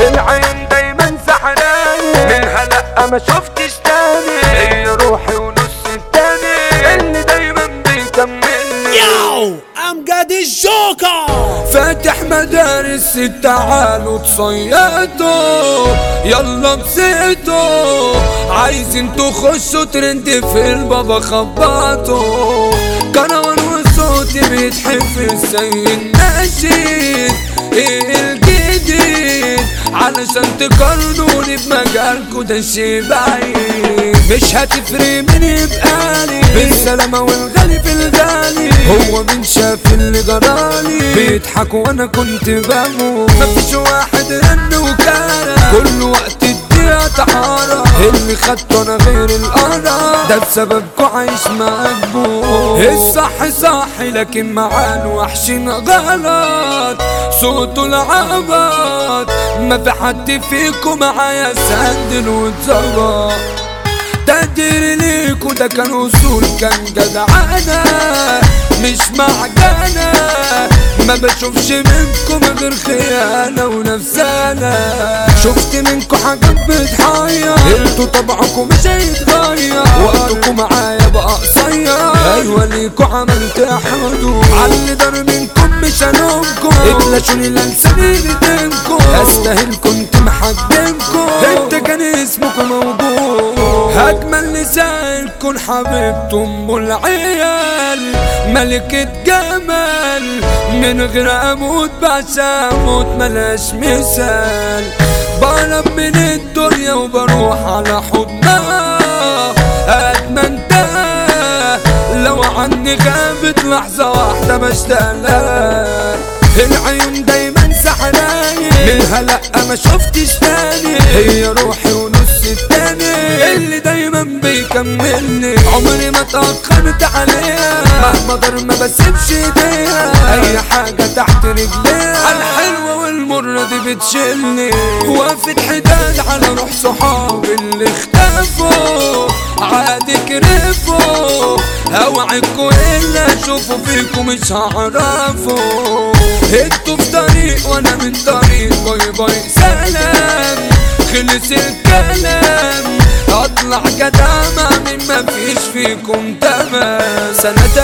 العين دايما سحراني منها لا ما شفتش تاني هي روحي ونص التاني اللي دايما بيكملني ياو امجد الجوكر فاتح مدارس تعالوا تصيطوا يلا بسيطوا عايزين تخشوا ترند في البابا خبطوا كروان وصوتي بيتحفظ زي النشيد ايه الجديد علشان تقارنوني بمجالكوا ده شي بعيد مش هتفرق مين يبقالي بالسلامة والغالي في الغالي هو مين شاف اللي جرالي بيضحك وانا كنت بموت مفيش واحد رن وكارة كل وقت الدنيا تعارة اللي خدته انا غير القرا ده بسببكوا عايش مقبول الصح صح لكن مع الوحشين غلط صوته العبط ما في حد فيكم معايا سندل واتظبط تقدير ليكوا ده كان وصول كان جدعانة مش معجنة ما بشوفش منكم غير خيانة ونفسانة شفت منكم حاجات بتحير انتوا طبعكم مش هيتغير وقتكم معايا بقى قصير ايوه ليكوا عملت حدود على دار منكم مش هنومكم اتلاشوني لانساني لدينكم استاهل كنت محجمكم انت كان اسمك موجود اجمل نساء تكون حبيبته ام العيال ملكة جمال من غير اموت بعشق اموت ملاش مثال بهرب من الدنيا وبروح على حضنها اتمنى لو عني غابت لحظة واحدة بشتاق لها العيون دايما سحراني منها لا ما شفتش تاني هي روحي ونص التاني اللي دايما بيكملني عمري ما اتأخرت عليها مهما ضر ما بسيبش ايديها اي حاجة تحت رجليها الحلوة والمرة دي بتشيلني وقفت حداد على روح صحابي اللي اختفوا عادي كرفوا اوعدكوا الا اشوفوا فيكم مش هعرفوا انتوا في طريق وانا من طريق باي باي سلام خلص الكلام اطلع كدامة من ما فيش فيكم تمام سنة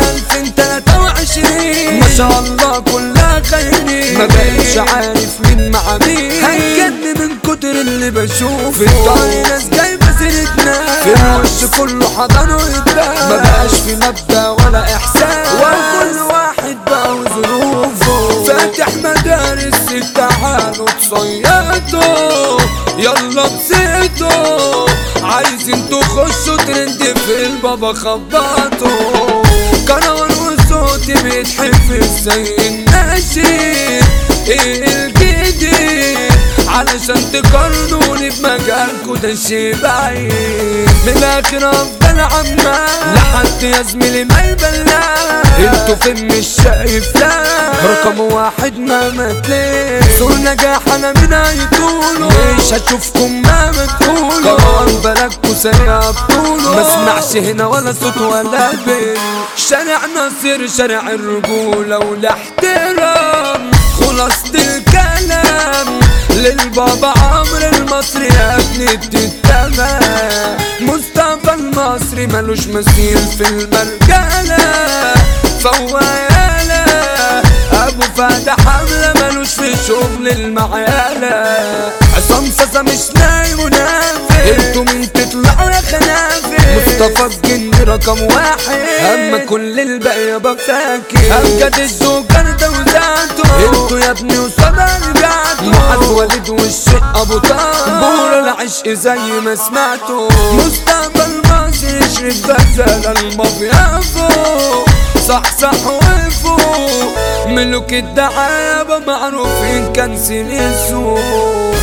2023 ما شاء الله كلها خيرين ما بقتش عارف مين مع مين هتجن من كتر اللي بشوفه في الطريق ناس جايبة سيرتنا في الوش كله حضن ويتباع ما بقاش في مبدأ ولا احساس وكل واحد بقى وظروفه فاتح مدارس تعالوا تصيطوا يلا بسيطوا عايزين تخشوا ترند في البابا خبطوا كروان وصوتي بيتحفظ زي النشيد ايه الجديد علشان تقارنوني بمجالكوا ده شي بعيد من الاخر افضل عمال لحد يا زميلي ما يبلع انتوا فين مش شايف لا رقم واحد مهما تلاقي سوق نجاح انا من هيطولوا مش هشوفكم مهما تقولوا قرار بلدكوا سريع بطولوا ما اسمعش هنا ولا صوت ولا بين شارع ناصر شارع الرجولة والاحترام خلاصة الكلام للبابا عمرو المصري يا ابني بتتمام مصطفى المصري ملوش مثيل في المرجلة فوايالة ابو فهد حملة ملوش في شغل المعيالة عصام صاصا مش نايم ونافق انتوا مين تطلعوا يا خنافق مصطفى الجن رقم واحد اما كل الباقي بفاكر امجد الجوكر ده وذاته انتوا يا ابني وصدى رجعتوا معاذ وليد والشيخ ابو طه بور العشق زي ما سمعتوا مصطفى المصري يشرف غزال المافيا فوق صح صح وفوق ملوك الدعابة معروفين كنسين السوق